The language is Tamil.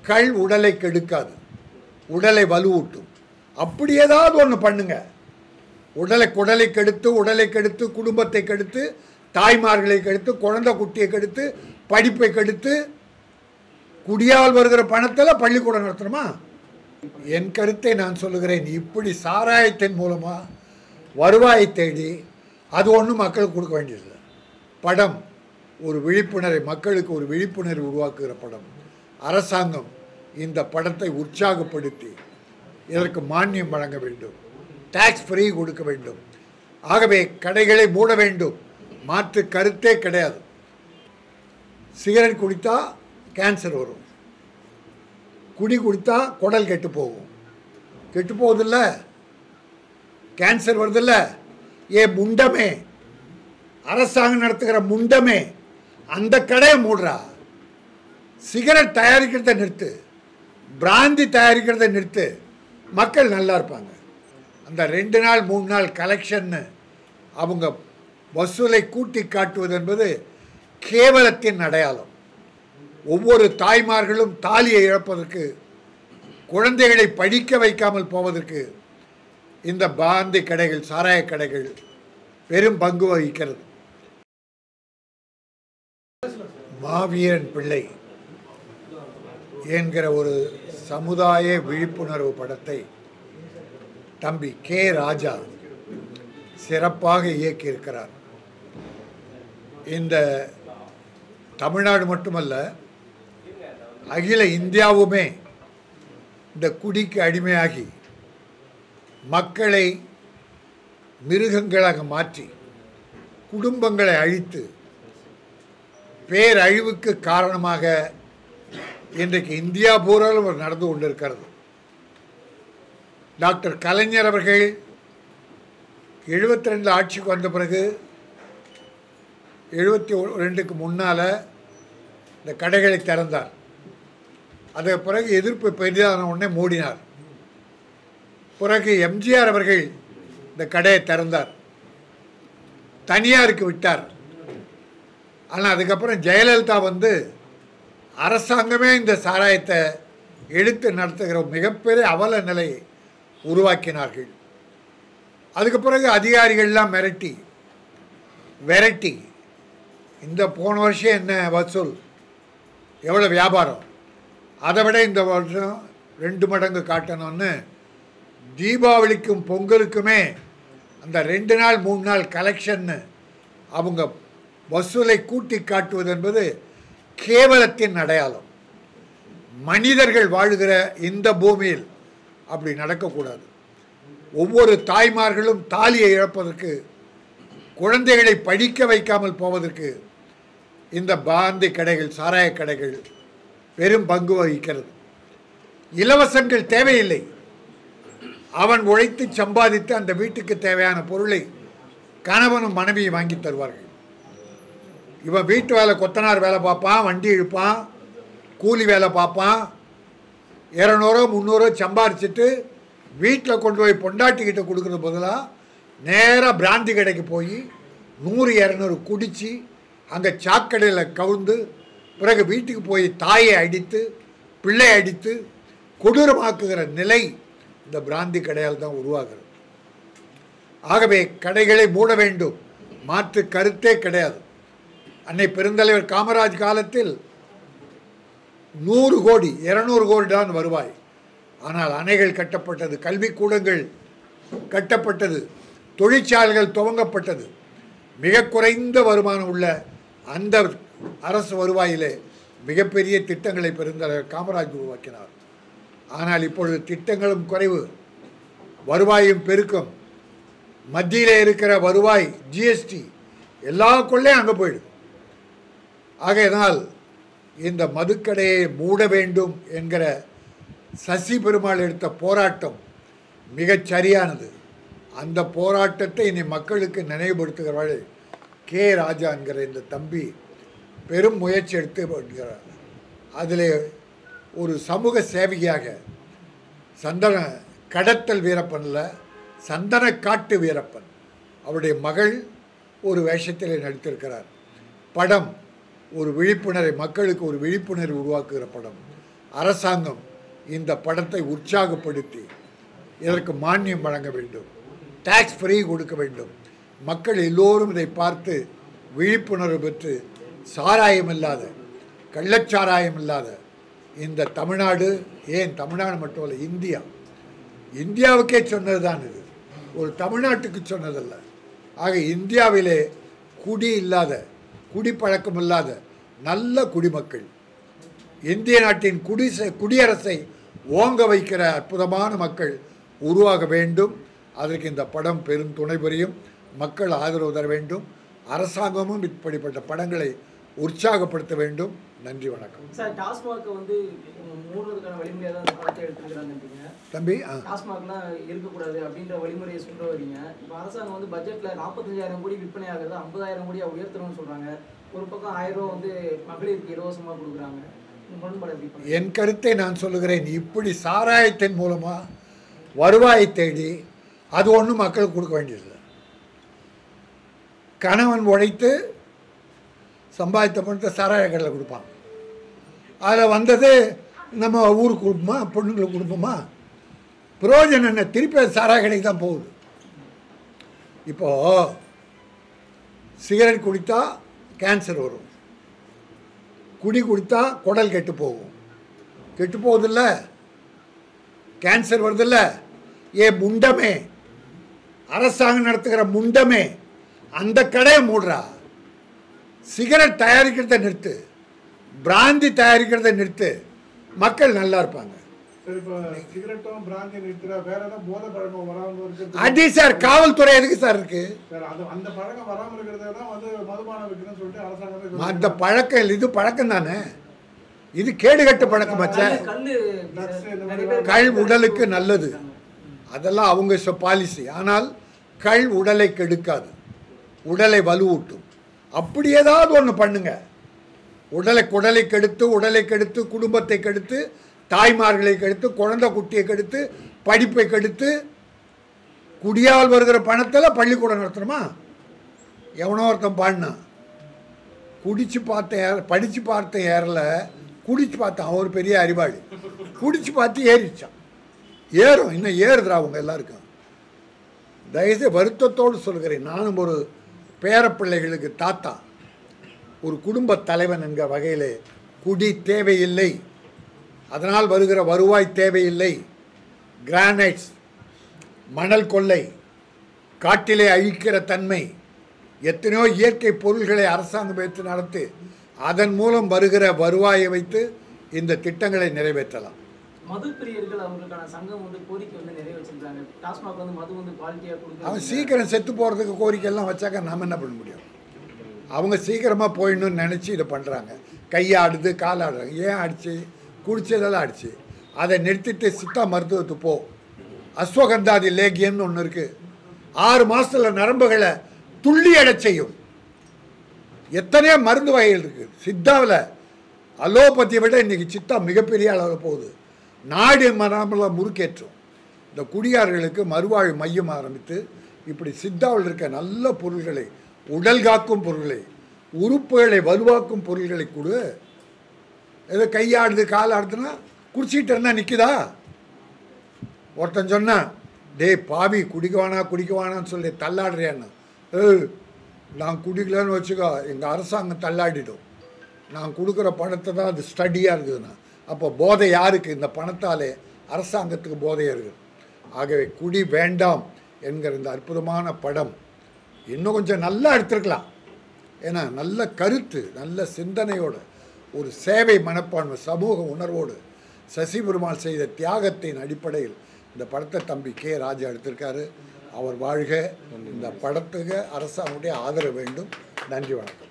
கள் உடலை கெடுக்காது உடலை வலுவூட்டும் அப்படி ஏதாவது ஒன்று பண்ணுங்க உடலை குடலை கெடுத்து உடலை கெடுத்து குடும்பத்தை கெடுத்து தாய்மார்களை கெடுத்து குழந்தை குட்டியை கெடுத்து படிப்பை கெடுத்து குடியால் வருகிற பணத்தில் பள்ளிக்கூடம் நடத்தணுமா என் கருத்தை நான் சொல்லுகிறேன் இப்படி சாராயத்தின் மூலமாக வருவாயை தேடி அது ஒன்றும் மக்களுக்கு கொடுக்க வேண்டியதில்லை படம் ஒரு விழிப்புணர்வை மக்களுக்கு ஒரு விழிப்புணர்வு உருவாக்குகிற படம் அரசாங்கம் இந்த படத்தை உற்சாகப்படுத்தி இதற்கு மானியம் வழங்க வேண்டும் டாக்ஸ் ஃப்ரீ கொடுக்க வேண்டும் ஆகவே கடைகளை மூட வேண்டும் மாற்று கருத்தே கிடையாது சிகரெட் குடித்தா கேன்சர் வரும் குடி குடித்தா குடல் கெட்டு போகும் கெட்டு போகுதில்ல கேன்சர் வருதில்ல ஏ முண்டமே அரசாங்கம் நடத்துகிற முண்டமே அந்த கடையை மூடுறா சிகரெட் தயாரிக்கிறத நிறுத்து பிராந்தி தயாரிக்கிறத நிறுத்து மக்கள் நல்லா இருப்பாங்க அந்த ரெண்டு நாள் மூணு நாள் கலெக்ஷன்னு அவங்க வசூலை கூட்டி காட்டுவது என்பது கேவலத்தின் அடையாளம் ஒவ்வொரு தாய்மார்களும் தாலியை இழப்பதற்கு குழந்தைகளை படிக்க வைக்காமல் போவதற்கு இந்த பாந்தி கடைகள் சாராய கடைகள் பெரும் பங்கு வகிக்கிறது மாவீரன் பிள்ளை என்கிற ஒரு சமுதாய விழிப்புணர்வு படத்தை தம்பி கே ராஜா சிறப்பாக இயக்கியிருக்கிறார் இந்த தமிழ்நாடு மட்டுமல்ல அகில இந்தியாவுமே இந்த குடிக்கு அடிமையாகி மக்களை மிருகங்களாக மாற்றி குடும்பங்களை அழித்து பேரழிவுக்கு காரணமாக இன்றைக்கு இந்தியா பூராலும் நடந்து கொண்டிருக்கிறது டாக்டர் கலைஞர் அவர்கள் எழுபத்தி ரெண்டு ஆட்சிக்கு வந்த பிறகு எழுபத்தி ரெண்டுக்கு முன்னால் இந்த கடைகளை திறந்தார் அதற்கு பிறகு எதிர்ப்பு பெரிதான உடனே மூடினார் பிறகு எம்ஜிஆர் அவர்கள் இந்த கடையை திறந்தார் தனியாருக்கு விட்டார் ஆனால் அதுக்கப்புறம் ஜெயலலிதா வந்து அரசாங்கமே இந்த சாராயத்தை எடுத்து நடத்துகிற மிகப்பெரிய அவல நிலையை உருவாக்கினார்கள் அதுக்கு பிறகு அதிகாரிகள்லாம் மிரட்டி விரட்டி இந்த போன வருஷம் என்ன வசூல் எவ்வளோ வியாபாரம் அதை விட இந்த வருஷம் ரெண்டு மடங்கு காட்டணும்னு தீபாவளிக்கும் பொங்கலுக்குமே அந்த ரெண்டு நாள் மூணு நாள் கலெக்ஷன்னு அவங்க வசூலை கூட்டி காட்டுவது என்பது கேவலத்தின் அடையாளம் மனிதர்கள் வாழுகிற இந்த பூமியில் அப்படி நடக்கக்கூடாது ஒவ்வொரு தாய்மார்களும் தாலியை இழப்பதற்கு குழந்தைகளை படிக்க வைக்காமல் போவதற்கு இந்த பாந்தி கடைகள் சாராய கடைகள் பெரும் பங்கு வகிக்கிறது இலவசங்கள் தேவையில்லை அவன் உழைத்து சம்பாதித்து அந்த வீட்டுக்கு தேவையான பொருளை கணவனும் மனைவியும் வாங்கி தருவார்கள் இவன் வீட்டு வேலை கொத்தனார் வேலை பார்ப்பான் வண்டி இழுப்பான் கூலி வேலை பார்ப்பான் இரநூறோ முந்நூறோ சம்பாரிச்சிட்டு வீட்டில் கொண்டு போய் பொண்டாட்டிக்கிட்ட கொடுக்குறது பதிலாக நேராக பிராந்தி கடைக்கு போய் நூறு இரநூறு குடித்து அங்கே சாக்கடையில் கவுந்து பிறகு வீட்டுக்கு போய் தாயை அடித்து பிள்ளை அடித்து கொடூரமாக்குகிற நிலை இந்த பிராந்தி கடையால் தான் உருவாகிறது ஆகவே கடைகளை மூட வேண்டும் மாற்று கருத்தே கிடையாது அன்னை பெருந்தலைவர் காமராஜ் காலத்தில் நூறு கோடி இருநூறு கோடி தான் வருவாய் ஆனால் அணைகள் கட்டப்பட்டது கல்விக்கூடங்கள் கட்டப்பட்டது தொழிற்சாலைகள் துவங்கப்பட்டது மிக குறைந்த வருமானம் உள்ள அந்த அரசு வருவாயிலே மிகப்பெரிய திட்டங்களை பெருந்தலைவர் காமராஜ் உருவாக்கினார் ஆனால் இப்பொழுது திட்டங்களும் குறைவு வருவாயும் பெருக்கம் மத்தியிலே இருக்கிற வருவாய் ஜிஎஸ்டி எல்லா கொள்ளையும் அங்கே போயிடுது ஆகையினால் இந்த மதுக்கடையை மூட வேண்டும் என்கிற சசி பெருமாள் எடுத்த போராட்டம் மிகச் சரியானது அந்த போராட்டத்தை இனி மக்களுக்கு நினைவுபடுத்துகிறவள் கே ராஜா என்கிற இந்த தம்பி பெரும் முயற்சி எடுத்து வருகிறார் அதில் ஒரு சமூக சேவையாக சந்தன கடத்தல் வீரப்பனில் சந்தன காட்டு வீரப்பன் அவருடைய மகள் ஒரு வேஷத்தில் நடித்திருக்கிறார் படம் ஒரு விழிப்புணர்வை மக்களுக்கு ஒரு விழிப்புணர்வு உருவாக்குகிற படம் அரசாங்கம் இந்த படத்தை உற்சாகப்படுத்தி இதற்கு மானியம் வழங்க வேண்டும் டாக்ஸ் ஃப்ரீ கொடுக்க வேண்டும் மக்கள் எல்லோரும் இதை பார்த்து விழிப்புணர்வு பெற்று சாராயம் இல்லாத கள்ளச்சாராயம் இல்லாத இந்த தமிழ்நாடு ஏன் தமிழ்நாடு மட்டும் இல்லை இந்தியா இந்தியாவுக்கே சொன்னது தான் இது ஒரு தமிழ்நாட்டுக்கு சொன்னதல்ல ஆக இந்தியாவிலே குடி இல்லாத குடிப்பழக்கம் இல்லாத நல்ல குடிமக்கள் இந்திய நாட்டின் குடிசை குடியரசை ஓங்க வைக்கிற அற்புதமான மக்கள் உருவாக வேண்டும் அதற்கு இந்த படம் பெரும் துணை புரியும் மக்கள் ஆதரவு தர வேண்டும் அரசாங்கமும் இப்படிப்பட்ட படங்களை உற்சாகப்படுத்த வேண்டும் நன்றி வணக்கம் சார் டாஸ்மாக் வந்து மூடுறதுக்கான வழிமுறையாக தான் இந்த படத்தை எடுத்துருக்கிறாங்கன்றீங்க தம்பி ஆ டாஸ்மாக்லாம் இருக்கக்கூடாது அப்படின்ற வழிமுறையை சொல்ற வரீங்க இப்போ அரசாங்கம் வந்து பட்ஜெட்ல நாற்பத்தஞ்சாயிரம் கோடி விற்பனை ஆகுது ஐம்பதாயிரம் கோடியா உயர்த்தணும்னு சொல்றாங்க ஒரு பக்கம் ஆயிரம் ரூபா வந்து மகளிருக்கு இலவசமா கொடுக்குறாங்க இந்த முரண்பாடு எப்படி பண்ணுறீங்க? என் கருத்தை நான் சொல்லுகிறேன் இப்படி சாராயத்தின் மூலமாக வருவாயை தேடி அது ஒன்றும் மக்களுக்கு கொடுக்க வேண்டியதில்லை கணவன் உழைத்து சம்பாதித்த பணத்தை சாராய கடையில் கொடுப்பான் அதில் வந்தது நம்ம ஊருக்கு கொடுப்போமா பொண்ணுங்களுக்கு கொடுப்போமா பிரயோஜனம் என்ன திருப்பி அது சாராய கடைக்கு தான் போகுது இப்போது சிகரெட் குடித்தா கேன்சர் வரும் குடி குடித்தா குடல் கெட்டு போகும் கெட்டு போகுதில்ல கேன்சர் வருதில்ல ஏ முண்டமே அரசாங்கம் நடத்துகிற முண்டமே அந்த கடையை மூடுறா சிகரெட் தயாரிக்கிறத நிறுத்து பிராந்தி தயாரிக்கிறத நிறுத்து மக்கள் நல்லா இருப்பாங்க சரி இப்போ சிகரெட்டும் பிராந்தி நிறுத்துறா வேற ஏதாவது போதை பழக்கம் வராமல் இருக்கிறது அடி சார் காவல்துறை எதுக்கு சார் இருக்கு சார் அது அந்த பழக்கம் வராமல் இருக்கிறத தான் வந்து மதுபானம் விற்கணும்னு சொல்லிட்டு அரசாங்கமே அந்த பழக்கம் இல்லை, இது பழக்கம் தானே இது கேடுகட்ட பழக்கம் மச்சான் கல்லு Drugs இந்த நிறைய மாதிரி பேர் கள் உடலுக்கு நல்லது அதெல்லாம் அவங்க பாலிசி ஆனால் கள் உடலை கெடுக்காது உடலை வலுவூட்டும் அப்படி ஏதாவது ஒன்று பண்ணுங்க உடலை குடலை கெடுத்து உடலை கெடுத்து குடும்பத்தை கெடுத்து தாய்மார்களை கெடுத்து குழந்தை குட்டியை கெடுத்து படிப்பை கெடுத்து குடியால் வருகிற பணத்தில் பள்ளிக்கூடம் நடத்தணுமா எவனோ ஒருத்தன் பாடினான் குடிச்சு பார்த்த ஏற படித்து பார்த்த ஏறல குடிச்சு பார்த்தான் அவன் ஒரு பெரிய அறிவாளி குடிச்சு பார்த்து ஏறிச்சான் ஏறும் இன்னும் ஏறுதுடா அவங்க எல்லாருக்கும் தயவுசெய்து வருத்தத்தோடு சொல்கிறேன் நானும் ஒரு பேரப்பிள்ளைகளுக்கு தாத்தா ஒரு குடும்ப தலைவன் என்கிற வகையிலே குடி தேவையில்லை அதனால் வருகிற வருவாய் தேவையில்லை கிரானைட்ஸ் மணல் கொள்ளை காட்டிலே அழிக்கிற தன்மை எத்தனையோ இயற்கை பொருள்களை அரசாங்கம் வைத்து நடத்தி அதன் மூலம் வருகிற வருவாயை வைத்து இந்த திட்டங்களை நிறைவேற்றலாம் மது பிரியர்கள் அவங்களுக்கான சங்கம் வந்து கோரிக்கை வந்து நிறைவேற்றிருக்காங்க டாஸ்மாக் வந்து மது வந்து குவாலிட்டியா அவன் கொடுக்குறாங்க சீக்கிரம் செத்து போகிறதுக்கு கோரிக்கையெல்லாம் வச்சாக்க நாம் என்ன பண்ண முடியும் அவங்க சீக்கிரமாக போயிடணும்னு நினச்சி இதை பண்ணுறாங்க கையாடுது காலாடுறாங்க ஏன் ஆடிச்சு குடிச்சதெல்லாம் ஆடிச்சு அதை நிறுத்திட்டு சித்தா மருத்துவத்துக்கு போ அஸ்வகந்தாதி லேகியம்னு ஒன்று இருக்குது ஆறு மாதத்தில் நரம்புகளை துள்ளி அடச் செய்யும் எத்தனையோ மருந்து வகைகள் இருக்குது சித்தாவில் அலோபதியை விட இன்றைக்கி சித்தா மிகப்பெரிய அளவில் போகுது நாடு மரமில் முறுக்கேற்றும் இந்த குடியார்களுக்கு மறுவாழ்வு மையம் ஆரம்பித்து இப்படி சித்தாவில் இருக்க நல்ல பொருள்களை உடல் காக்கும் பொருள்களை உறுப்புகளை வலுவாக்கும் பொருள்களை கொடு ஏதோ கையாடுது கால் ஆடுதுன்னா குடிச்சிட்டு இருந்தால் நிற்குதா ஒருத்தன் சொன்னான் டேய் பாவி குடிக்கவானா குடிக்கவானான்னு சொல்லி தள்ளாடுறியான்னு ஏய் நான் குடிக்கலன்னு வச்சுக்கோ எங்கள் அரசாங்கம் தள்ளாடிடும் நான் கொடுக்குற பணத்தை தான் அது ஸ்டடியாக இருக்குதுன்னா அப்போ போதை யாருக்கு இந்த பணத்தாலே அரசாங்கத்துக்கு போதையாக இருக்குது ஆகவே குடி வேண்டாம் என்கிற இந்த அற்புதமான படம் இன்னும் கொஞ்சம் நல்லா எடுத்திருக்கலாம் ஏன்னா நல்ல கருத்து நல்ல சிந்தனையோடு ஒரு சேவை மனப்பான்மை சமூக உணர்வோடு சசி பெருமாள் செய்த தியாகத்தின் அடிப்படையில் இந்த படத்தை தம்பி கே ராஜா எடுத்திருக்காரு அவர் வாழ்க இந்த படத்துக்கு அரசாங்கத்துடைய ஆதரவு வேண்டும் நன்றி வணக்கம்